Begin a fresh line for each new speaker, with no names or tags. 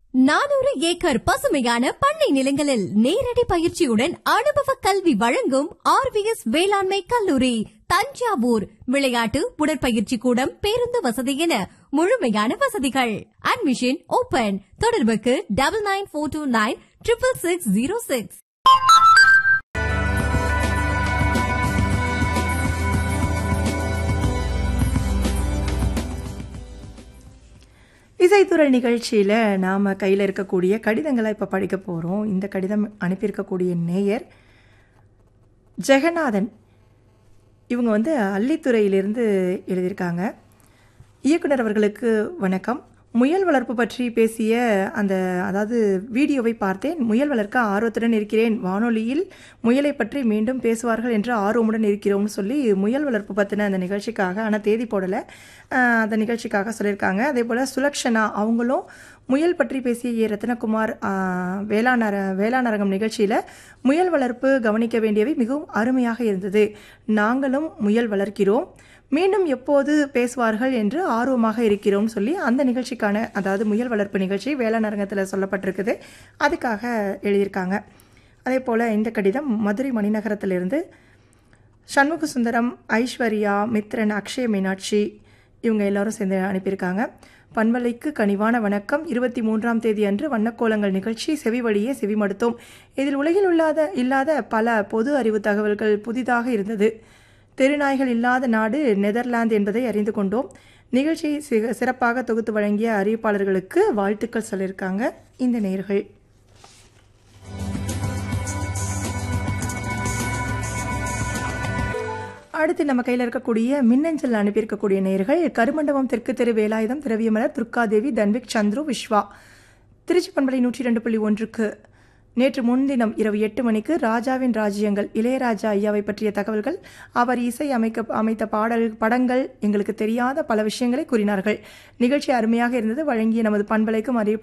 நானூறு ஏக்கர் பசுமையான பண்ணை நிலங்களில் நேரடி பயிற்சியுடன் அனுபவ கல்வி வழங்கும் ஆர்விஎஸ் வேளாண்மை கல்லூரி தஞ்சாவூர் விளையாட்டு உடற்பயிற்சி கூடம் பேருந்து வசதி என முழுமையான வசதிகள் அட்மிஷன் ஓபன் தொடர்புக்கு double nine four two nine triple six zero six
இசைத்துறை நிகழ்ச்சியில் நாம் கையில் இருக்கக்கூடிய கடிதங்களை இப்போ படிக்க போகிறோம் இந்த கடிதம் அனுப்பியிருக்கக்கூடிய நேயர் ஜெகநாதன் இவங்க வந்து அள்ளித்துறையிலிருந்து எழுதியிருக்காங்க இயக்குனர் அவர்களுக்கு வணக்கம் முயல் வளர்ப்பு பற்றி பேசிய அந்த அதாவது வீடியோவை பார்த்தேன் முயல் வளர்க்க ஆர்வத்துடன் இருக்கிறேன் வானொலியில் முயலை பற்றி மீண்டும் பேசுவார்கள் என்று ஆர்வமுடன் இருக்கிறோம்னு சொல்லி முயல் வளர்ப்பு பற்றின அந்த நிகழ்ச்சிக்காக ஆனால் தேதி போடலை ஆஹ் அந்த நிகழ்ச்சிக்காக சொல்லியிருக்காங்க அதே போல் சுலக்ஷனா அவங்களும் முயல் பற்றி பேசிய ஏ ரத்னகுமார் ஆஹ் வேளாண் அர வேளாண் அரங்கம் நிகழ்ச்சியில் முயல் வளர்ப்பு கவனிக்க வேண்டியவை மிகவும் அருமையாக இருந்தது நாங்களும் முயல் வளர்க்கிறோம் மீண்டும் எப்போது பேசுவார்கள் என்று ஆர்வமாக இருக்கிறோம் சொல்லி அந்த நிகழ்ச்சிக்கான அதாவது முயல் வளர்ப்பு நிகழ்ச்சி வேளாண் அரங்கத்தில் சொல்லப்பட்டிருக்குது அதுக்காக எழுதியிருக்காங்க அதே போல் இந்த கடிதம் மதுரை மணிநகரத்திலிருந்து சண்முக சுந்தரம் ஐஸ்வர்யா மித்ரன் அக்ஷய மீனாட்சி இவங்க எல்லாரும் சேர்ந்து அனுப்பியிருக்காங்க பண்பலைக்கு கனிவான வணக்கம் இருபத்தி மூன்றாம் தேதி அன்று வண்ணக்கோலங்கள் நிகழ்ச்சி செவி வழியே செவிமடுத்தோம் இதில் உலகில் இல்லாத இல்லாத பல பொது அறிவு தகவல்கள் புதிதாக இருந்தது தெருநாய்கள் இல்லாத நாடு நெதர்லாந்து என்பதை அறிந்து கொண்டோம் நிகழ்ச்சியை சி- சிறப்பாக தொகுத்து வழங்கிய அறிவிப்பாளர்களுக்கு வாழ்த்துக்கள் சொல்லியிருக்காங்க இந்த நேர்கள் அடுத்து நம்ம கையில் இருக்கக்கூடிய மின்னஞ்சல் அனுப்பியிருக்கக்கூடிய நேர்கள் கருமண்டபம் தெற்கு தெரு வேலாயுதம் திரவியமலர் துர்காதேவி தன்விக் சந்துரு விஸ்வா திருச்சி பண்பலை நூற்றி ரெண்டு புள்ளி ஒன்றுக்கு நேற்று முன்தினம் இரவு எட்டு மணிக்கு ராஜாவின் ராஜ்யங்கள் இளையராஜா ஐயாவை பற்றிய தகவல்கள் அவர் இசை அமைக்க அமைத்த பாடல் படங்கள் எங்களுக்கு தெரியாத பல விஷயங்களை கூறினார்கள் நிகழ்ச்சி அருமையாக இருந்தது வழங்கிய நமது பண்பலைக்கும் அறிவிப்பு